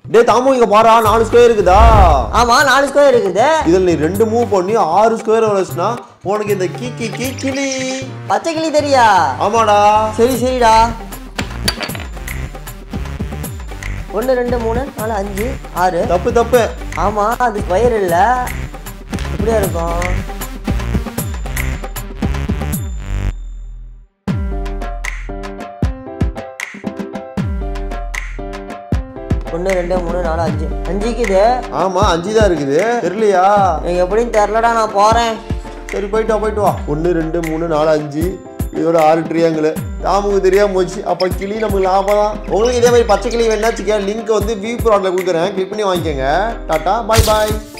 டேய் தாமு இங்க பாரா நாலு ஸ்கொயர் இருக்குதா ஆமா நாலு ஸ்கொயர் இருக்குது இதுல நீ ரெண்டு மூவ் பண்ணி ஆறு ஸ்கொயர் வச்சுனா உனக்கு இந்த கீ கீ கீ கிளி பச்சை கிளி தெரியா ஆமாடா சரி சரிடா ஒன்று ரெண்டு மூணு நாலு அஞ்சு ஆறு தப்பு தப்பு ஆமா அது ஸ்கொயர் இல்ல எப்படியா இருக்கும் ஒன்று ரெண்டு மூணு நாலு அஞ்சு அஞ்சுக்கு இது ஆமா அஞ்சு தான் இருக்குது தெரியலையா எனக்கு எப்படின்னு தெரிலடா நான் போறேன் சரி போயிட்டு வா போயிட்டு வா ஒன்று ரெண்டு மூணு நாலு அஞ்சு இதோட ஆறு ட்ரியாங்கிள் தாமுக்கு தெரியாம போச்சு அப்போ கிளி நமக்கு லாபம் தான் உங்களுக்கு இதே மாதிரி பச்சை கிளி வேணாச்சுக்க லிங்க் வந்து வியூ ப்ராட்ல கொடுக்குறேன் கிளிக் பண்ணி வாங்கிக்கோங்க டாட்டா பாய் பாய்